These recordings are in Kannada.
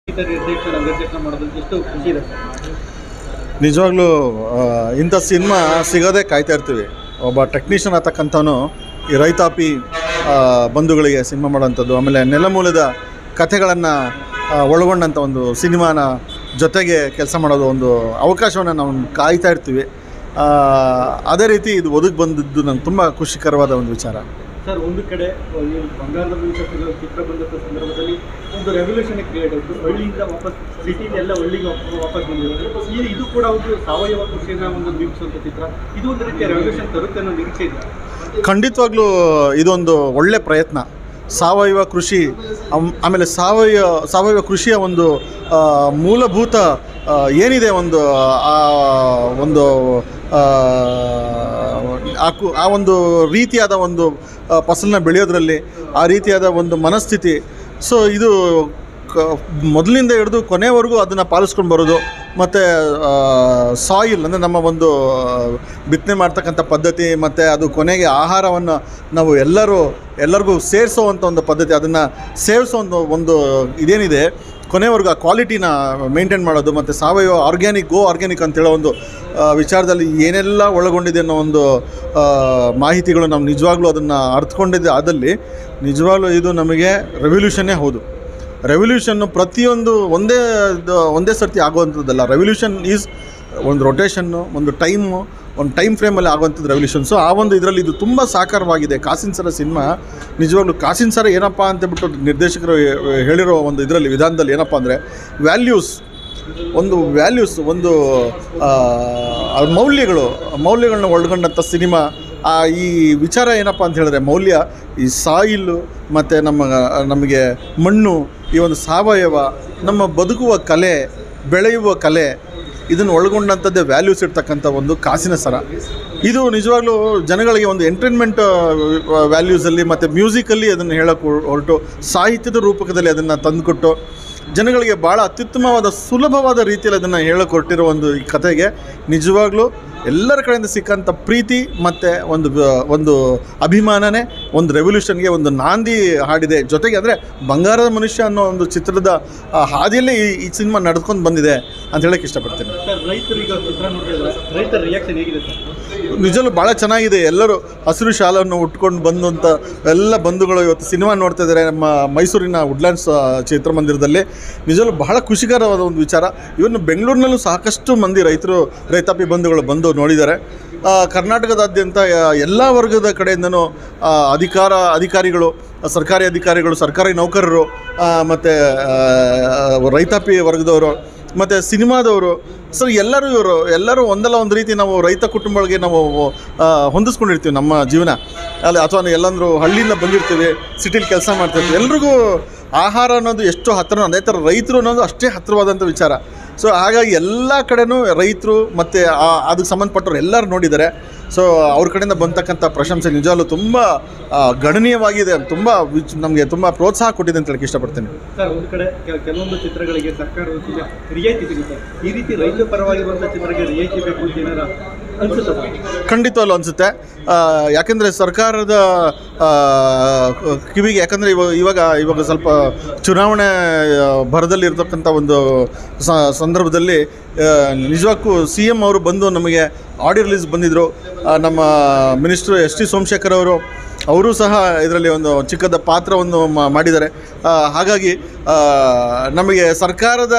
ಈ ಥರ ನಿರ್ದೇಶನ ನಿರ್ದೇಶನ ಮಾಡೋದ್ರಲ್ಲಿ ಎಷ್ಟು ಖುಷಿ ಇದೆ ಸರ್ ನಿಜವಾಗ್ಲೂ ಆ, ಇಂಥ ಸಿನಿಮಾ ಸಿಗೋದೇ ಕಾಯ್ತಾ ಇರ್ತೀವಿ ಒಬ್ಬ ಟೆಕ್ನಿಷಿಯನ್ ಆಗ್ತಕ್ಕಂಥವನು ಈ ರೈತಾಪಿ ಆ, ಬಂಧುಗಳಿಗೆ ಸಿನಿಮಾ ಮಾಡೋವಂಥದ್ದು ಆಮೇಲೆ ನೆಲಮೂಲದ ಕಥೆಗಳನ್ನು ಒಳಗೊಂಡಂಥ ಒಂದು ಸಿನಿಮಾನ ಜೊತೆಗೆ ಕೆಲಸ ಮಾಡೋದು ಒಂದು ಅವಕಾಶವನ್ನು ನಾವು ಕಾಯ್ತಾ ಇರ್ತೀವಿ ಆ, ಅದೇ ರೀತಿ ಇದು ಒದಗಿ ಬಂದಿದ್ದು ನಂಗೆ ತುಂಬ ಖುಷಿಕರವಾದ ಒಂದು ವಿಚಾರ ಸರ್ ಒಂದು ಕಡೆ ಈ ಬಂಗಾರದ ಭವಿಷ್ಯದ ಚಿತ್ರ ಬಂದಂಥ ಸಂದರ್ಭದಲ್ಲಿ ಒಂದು ರೆವಲ್ಯೂಷನ್ ಕ್ರಿಯೇಟ್ ಆಯಿತು ಹಳ್ಳಿಯಿಂದ ವಾಪಸ್ ಸಿಟಿನೆಲ್ಲ ಹಳ್ಳಿಗೆ ವಾಪಸ್ ವಾಪಸ್ ಬಂದಿರೋದು ಈ ಇದು ಕೂಡ ಒಂದು ಸಾವಯವ ಕೃಷಿನ ಒಂದು ಬಿಂಬಿಸುವಂಥ ಚಿತ್ರ ಇದು ಒಂದು ರೀತಿಯ ರೆವಲ್ಯೂಷನ್ ತರುತ್ತೆ ಅನ್ನೋ ನಿರೀಕ್ಷೆ ಇದೆ ಖಂಡಿತವಾಗ್ಲೂ ಇದೊಂದು ಒಳ್ಳೆ ಪ್ರಯತ್ನ ಸಾವಯವ ಕೃಷಿ ಆಮ್- ಆಮೇಲೆ ಸಾವಯವ ಸಾವಯವ ಕೃಷಿಯ ಒಂದು ಆ, ಮೂಲಭೂತ ಆ, ಏನಿದೆ ಒಂದು ಆ ಒಂದು ಆ, ಆ ಕು- ಆ ಒಂದು ರೀತಿಯಾದ ಒಂದು ಆ, ಫಸಲನ್ನ ಬೆಳೆಯೋದ್ರಲ್ಲಿ ಆ ರೀತಿಯಾದ ಒಂದು ಮನಸ್ಥಿತಿ ಸೊ ಇದು ಕ ಮೊದಲಿಂದ ಹಿಡಿದು ಕೊನೆವರೆಗೂ ಅದನ್ನು ಪಾಲಿಸ್ಕೊಂಡು ಬರೋದು ಮತ್ತು ಸಾಯಿಲ್ ಅಂದರೆ ನಮ್ಮ ಒಂದು ಆ, ಬಿತ್ತನೆ ಮಾಡ್ತಕ್ಕಂಥ ಪದ್ಧತಿ ಮತ್ತು ಅದು ಕೊನೆಗೆ ಆಹಾರವನ್ನು ನಾವು ಎಲ್ಲರೂ ಎಲ್ಲರಿಗೂ ಸೇರಿಸೋವಂಥ ಒಂದು ಪದ್ಧತಿ ಅದನ್ನು ಸೇವಿಸೋ ಒಂದು ಒಂದು ಇದೇನಿದೆ ಕೊನೆವರೆಗೂ ಆ ಕ್ವಾಲಿಟಿನ ಮೇಂಟೈನ್ ಮಾಡೋದು ಮತ್ತು ಸಾವಯವ ಆರ್ಗ್ಯಾನಿಕ್ ಗೋ ಆರ್ಗ್ಯಾನಿಕ್ ಅಂತ ಹೇಳೋ ಒಂದು ಆ, ವಿಚಾರದಲ್ಲಿ ಏನೆಲ್ಲ ಒಳಗೊಂಡಿದೆ ಅನ್ನೋ ಒಂದು ಆ, ಮಾಹಿತಿಗಳು ನಾವು ನಿಜವಾಗ್ಲೂ ಅದನ್ನು ಅರ್ಥಕೊಂಡಿದ್ದೆ ಆದಲ್ಲಿ ನಿಜವಾಗ್ಲೂ ಇದು ನಮಗೆ ರೆವಲ್ಯೂಷನ್ನೇ ಹೌದು ರೆವಲ್ಯೂಷನ್ನು ಪ್ರತಿಯೊಂದು ಒಂದೇ ದ- ಒಂದೇ ಸರ್ತಿ ಆಗುವಂಥದ್ದಲ್ಲ ರೆವಲ್ಯೂಷನ್ ಈಸ್ ಒಂದು ರೊಟೇಷನ್ನು ಒಂದು ಟೈಮು ಒಂದು ಟೈಮ್ ಫ್ರೇಮಲ್ಲಿ ಆಗುವಂಥದ್ದು ರೆವಲ್ಯೂಷನ್ ಸೊ ಆ ಒಂದು ಇದರಲ್ಲಿ ಇದು ತುಂಬ ಸಾಕಾರವಾಗಿದೆ ಕಾಸಿನ ಸರ ಸಿನಿಮಾ ನಿಜವಾಗ್ಲೂ ಕಾಸಿನ ಸರ ಏನಪ್ಪ ಅಂತೇಳ್ಬಿಟ್ಟು ನಿರ್ದೇಶಕರು ಹೇ- ಹೇಳಿರೋ ಒಂದು ಇದರಲ್ಲಿ ವಿಧಾನದಲ್ಲಿ ಏನಪ್ಪ ಅಂದರೆ ವ್ಯಾಲ್ಯೂಸ್ ಒಂದು ವ್ಯಾಲ್ಯೂಸ್ ಒಂದು ಆ, ಆ ಮೌಲ್ಯಗಳು ಮೌಲ್ಯಗಳನ್ನ ಒಳಗೊಂಡಂಥ ಸಿನಿಮಾ ಆ ಈ ವಿಚಾರ ಏನಪ್ಪ ಅಂತ ಹೇಳಿದ್ರೆ ಮೌಲ್ಯ ಈ ಸಾಯಿಲು ಮತ್ತು ನಮ್ಮ ನಮಗೆ ಮಣ್ಣು ಈ ಒಂದು ಸಾವಯವ ನಮ್ಮ ಬದುಕುವ ಕಲೆ ಬೆಳೆಯುವ ಕಲೆ ಇದನ್ನು ಒಳಗೊಂಡಂಥದ್ದೇ ವ್ಯಾಲ್ಯೂಸ್ ಇರ್ತಕ್ಕಂಥ ಒಂದು ಕಾಸಿನ ಸರ ಇದು ನಿಜವಾಗ್ಲೂ ಜನಗಳಿಗೆ ಒಂದು ಎಂಟರ್ಟೈನ್ಮೆಂಟ್ ವ್ಯಾಲ್ಯೂಸಲ್ಲಿ ಮತ್ತು ಮ್ಯೂಸಿಕಲ್ಲಿ ಅದನ್ನು ಹೇಳೋಕ್ಕೆ ಹೊರಟು ಸಾಹಿತ್ಯದ ರೂಪಕದಲ್ಲಿ ಅದನ್ನು ತಂದುಕೊಟ್ಟು ಜನಗಳಿಗೆ ಭಾಳ ಅತ್ಯುತ್ತಮವಾದ ಸುಲಭವಾದ ರೀತಿಯಲ್ಲಿ ಅದನ್ನು ಹೇಳಕ್ಕೆ ಹೊರಟಿರೋ ಒಂದು ಈ ಕಥೆಗೆ ನಿಜವಾಗ್ಲೂ ಎಲ್ಲರ ಕಡೆಯಿಂದ ಸಿಕ್ಕಂಥ ಪ್ರೀತಿ ಮತ್ತು ಒಂದು ಬ- ಒಂದು ಅಭಿಮಾನನೇ ಒಂದು ರೆವಲ್ಯೂಷನ್ಗೆ ಒಂದು ನಾಂದಿ ಹಾಡಿದೆ ಜೊತೆಗೆ ಅಂದರೆ ಬಂಗಾರದ ಮನುಷ್ಯ ಅನ್ನೋ ಒಂದು ಚಿತ್ರದ ಆ ಹಾದಿಯಲ್ಲೇ ಈ ಈ ಸಿನಿಮಾ ನಡೆದುಕೊಂಡು ಬಂದಿದೆ ಅಂತ ಹೇಳಕ್ಕೆ ಇಷ್ಟಪಡ್ತೀನಿ ಸರ್ ರೈತರಿಗೆ ಚಿತ್ರ ನೋಡಿದ್ರೆ ರೈತರ ರಿಯಾಕ್ಷನ್ ಹೇಗಿದೆ ಸರ್ ನಿಜವೂ ಭಾಳ ಚೆನ್ನಾಗಿದೆ ಎಲ್ಲರೂ ಹಸಿರು ಶಾಲನ್ನು ಉಟ್ಕೊಂಡು ಬಂದಂಥ ಎಲ್ಲ ಬಂಧುಗಳು ಇವತ್ತು ಸಿನಿಮಾ ನೋಡ್ತಾ ಇದ್ದಾರೆ ನಮ್ಮ ಮೈಸೂರಿನ ವುಡ್ಲ್ಯಾಂಡ್ಸ್ ಆ, ಚಿತ್ರಮಂದಿರದಲ್ಲಿ ನಿಜವೂ ಬಹಳ ಖುಷಿಕರವಾದ ಒಂದು ವಿಚಾರ ಇವನ್ನು ಬೆಂಗಳೂರಿನಲ್ಲೂ ಸಾಕಷ್ಟು ಮಂದಿ ರೈತರು ರೈತಾಪಿ ಬಂಧುಗಳು ಬಂದು ನೋಡಿದ್ದಾರೆ ಆ, ಕರ್ನಾಟಕದಾದ್ಯಂತ ಎಲ್ಲ ವರ್ಗದ ಕಡೆಯಿಂದನೂ ಆ, ಅಧಿಕಾರ ಅಧಿಕಾರಿಗಳು ಸರ್ಕಾರಿ ಅಧಿಕಾರಿಗಳು ಸರ್ಕಾರಿ ನೌಕರರು ಮತ್ತು ರೈತಾಪಿ ವರ್ಗದವರು ಮತ್ತು ಸಿನಿಮಾದವರು ಸೊ ಎಲ್ಲರೂ ಇವರು ಎಲ್ಲರೂ ಒಂದಲ್ಲ ಒಂದು ರೀತಿ ನಾವು ರೈತ ಕುಟುಂಬಗಳಿಗೆ ನಾವು ಆ, ಹೊಂದಿಸ್ಕೊಂಡಿರ್ತೀವಿ ನಮ್ಮ ಜೀವನ ಅಲ್ಲಿ ಅಥವಾ ಎಲ್ಲಂದ್ರೂ ಹಳ್ಳಿಯಿಂದ ಬಂದಿರ್ತೀವಿ ಸಿಟಿಲಿ ಕೆಲಸ ಮಾಡ್ತಿರ್ತೀವಿ ಎಲ್ರಿಗೂ ಆಹಾರ ಅನ್ನೋದು ಎಷ್ಟು ಹತ್ತಿರ ಅದೇ ಥರ ರೈತರು ಅನ್ನೋದು ಅಷ್ಟೇ ಹತ್ತಿರವಾದಂಥ ವಿಚಾರ ಸೊ ಹಾಗಾಗಿ ಎಲ್ಲ ಕಡೆನೂ ರೈತರು ಮತ್ತು ಅದಕ್ಕೆ ಸಂಬಂಧಪಟ್ಟವ್ರು ಎಲ್ಲರೂ ನೋಡಿದ್ದಾರೆ ಸೊ ಅವ್ರ ಕಡೆಯಿಂದ ಬಂತಕ್ಕಂಥ ಪ್ರಶಂಸೆ ನಿಜವಾಗ್ಲೂ ತುಂಬ ಆ, ಗಣನೀಯವಾಗಿದೆ ತುಂಬ ವಿಚ್ ನಮಗೆ ತುಂಬ ಪ್ರೋತ್ಸಾಹ ಕೊಟ್ಟಿದೆ ಅಂತ ಹೇಳಕ್ಕೆ ಇಷ್ಟಪಡ್ತೀನಿ ಸರ್ ಒಂದು ಕಡೆ ಕೆಲ- ಕೆಲವೊಂದು ಚಿತ್ರಗಳಿಗೆ ಸರ್ಕಾರದ ವತಿಯಿಂದ ರಿಯಾಯಿತಿ ಸಿಗುತ್ತೆ ಈ ರೀತಿ ರೈತ ಪರವಾಗಿರುವಂಥ ಚಿತ್ರಕ್ಕೆ ರಿಯಾಯಿತಿ ಬೇಕು ಅಂತ ಏನಾರ ಅನ್ಸುತ್ತಾ ಸರ್ ಖಂಡಿತವಲ್ಲೂ ಅನಿಸುತ್ತೆ ಯಾಕೆಂದರೆ ಸರ್ಕಾರದ ಆ, ಕಿವಿಗೆ ಯಾಕಂದರೆ ಇವಾಗ ಇವಾಗ ಇವಾಗ ಸ್ವಲ್ಪ ಚುನಾವಣೆ ಆ, ಭರದಲ್ಲಿ ಇರತಕ್ಕಂಥ ಒಂದು ಸ- ಸಂದರ್ಭದಲ್ಲಿ ಆ, ನಿಜಕ್ಕೂ ಸಿ ಎಮ್ ಅವರು ಬಂದು ನಮಗೆ ಆಡಿಯೋ ರಿಲೀಸ್ ಬಂದಿದ್ದರು ಆ, ನಮ್ಮ ಮಿನಿಸ್ಟ್ರು ಎಸ್ ಟಿ ಸೋಮಶೇಖರ್ ಅವರು ಅವರು ಸಹ ಇದರಲ್ಲಿ ಒಂದು ಚಿಕ್ಕದ ಪಾತ್ರವನ್ನು ಮಾ- ಮಾಡಿದ್ದಾರೆ ಆ, ಹಾಗಾಗಿ ಆ, ನಮಗೆ ಸರ್ಕಾರದ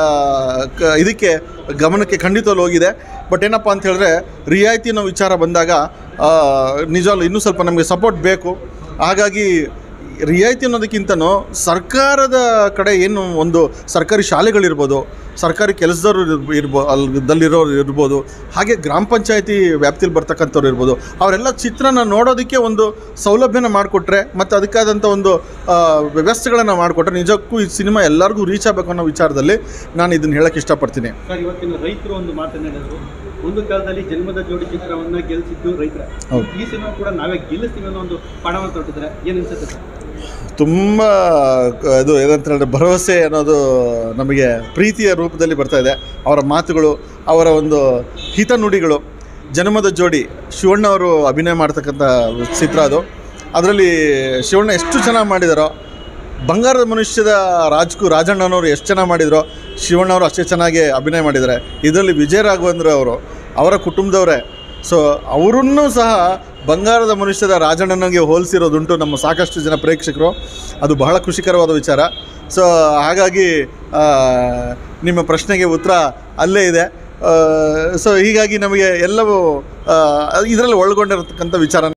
ಕ ಇದಕ್ಕೆ ಗಮನಕ್ಕೆ ಖಂಡಿತವಲ್ಲೂ ಹೋಗಿದೆ ಬಟ್ ಏನಪ್ಪ ಅಂತ ಹೇಳಿದ್ರೆ ರಿಯಾಯಿತಿ ಅನ್ನೋ ವಿಚಾರ ಬಂದಾಗ ಆ, ನಿಜವಾಗ್ಲೂ ಇನ್ನೂ ಸ್ವಲ್ಪ ನಮಗೆ ಸಪೋರ್ಟ್ ಬೇಕು ಹಾಗಾಗಿ ರಿಯಾಯಿತಿ ಅನ್ನೋದಕ್ಕಿಂತನೂ ಸರ್ಕಾರದ ಕಡೆ ಏನು ಒಂದು ಸರ್ಕಾರಿ ಶಾಲೆಗಳಿರ್ಬೋದು ಸರ್ಕಾರಿ ಕೆಲಸದವ್ರು ಇರ್ಬ- ಇರ್ಬೋ ಅಲ್ಲಿರೋರು ಇರ್ಬೋದು ಹಾಗೆ ಗ್ರಾಮ ಪಂಚಾಯತಿ ವ್ಯಾಪ್ತಿಲಿ ಬರ್ತಕ್ಕಂಥವ್ರು ಇರ್ಬೋದು ಅವರೆಲ್ಲ ಚಿತ್ರನ ನೋಡೋದಕ್ಕೆ ಒಂದು ಸೌಲಭ್ಯನ ಮಾಡಿಕೊಟ್ರೆ ಮತ್ತು ಅದಕ್ಕಾದಂಥ ಒಂದು ಆ, ವ್ಯವಸ್ಥೆಗಳನ್ನು ಮಾಡಿಕೊಟ್ರೆ ನಿಜಕ್ಕೂ ಈ ಸಿನಿಮಾ ಎಲ್ಲರಿಗೂ ರೀಚ್ ಆಗಬೇಕು ಅನ್ನೋ ವಿಚಾರದಲ್ಲಿ ನಾನು ಇದನ್ನು ಹೇಳೋಕ್ಕೆ ಇಷ್ಟಪಡ್ತೀನಿ ಸರ್ ಇವತ್ತಿನ ರೈತರು ಒಂದು ಮಾತನಾಡಿದ್ರು ಒಂದು ಕಾಲದಲ್ಲಿ ಜನ್ಮದ ಜೋಡಿ ಚಿತ್ರವನ್ನ ಗೆಲ್ಲಿಸಿದ್ದು ರೈತರ ಹೌದು. ಈ ಸಿನಿಮಾ ಕೂಡ ನಾವೇ ಗೆಲ್ಲಿಸ್ತೀವಿ ಅನ್ನೋ ಒಂದು ಪಣವನ್ನು ತೊಟ್ಟಿದ್ರೆ ಏನು ಅನ್ಸುತ್ತೆ ಸರ್ ತುಂಬ ಇದು ಏನಂತ ಹೇಳಿದ್ರೆ ಭರವಸೆ ಅನ್ನೋದು ನಮಗೆ ಪ್ರೀತಿಯ ರೂಪದಲ್ಲಿ ಬರ್ತಾ ಇದೆ ಅವರ ಮಾತುಗಳು ಅವರ ಒಂದು ಹಿತನುಡಿಗಳು ಜನ್ಮದ ಜೋಡಿ ಶಿವಣ್ಣ ಅವರು ಅಭಿನಯ ಮಾಡ್ತಕ್ಕಂಥ ಚಿತ್ರ ಅದು ಅದರಲ್ಲಿ ಶಿವಣ್ಣ ಎಷ್ಟು ಚೆನ್ನಾಗಿ ಮಾಡಿದಾರೋ ಬಂಗಾರದ ಮನುಷ್ಯದ ರಾಜ್ಕು ರಾಜಣ್ಣನವರು ಎಷ್ಟು ಚೆನ್ನಾಗಿ ಮಾಡಿದ್ರು ಶಿವಣ್ಣವರು ಅಷ್ಟೇ ಚೆನ್ನಾಗಿ ಅಭಿನಯ ಮಾಡಿದ್ದಾರೆ ಇದರಲ್ಲಿ ವಿಜಯ ರಾಘವೇಂದ್ರ ಅವರು ಅವರ ಕುಟುಂಬದವರೇ ಸೊ ಅವರನ್ನೂ ಸಹ ಬಂಗಾರದ ಮನುಷ್ಯದ ರಾಜಣ್ಣನಿಗೆ ಹೋಲಿಸಿರೋದುಂಟು ನಮ್ಮ ಸಾಕಷ್ಟು ಜನ ಪ್ರೇಕ್ಷಕರು ಅದು ಬಹಳ ಖುಷಿಕರವಾದ ವಿಚಾರ ಸೊ ಹಾಗಾಗಿ ಆ, ನಿಮ್ಮ ಪ್ರಶ್ನೆಗೆ ಉತ್ತರ ಅಲ್ಲೇ ಇದೆ ಸೊ ಹೀಗಾಗಿ ನಮಗೆ ಎಲ್ಲವೂ ಇದರಲ್ಲಿ ಒಳಗೊಂಡಿರತಕ್ಕಂಥ ವಿಚಾರ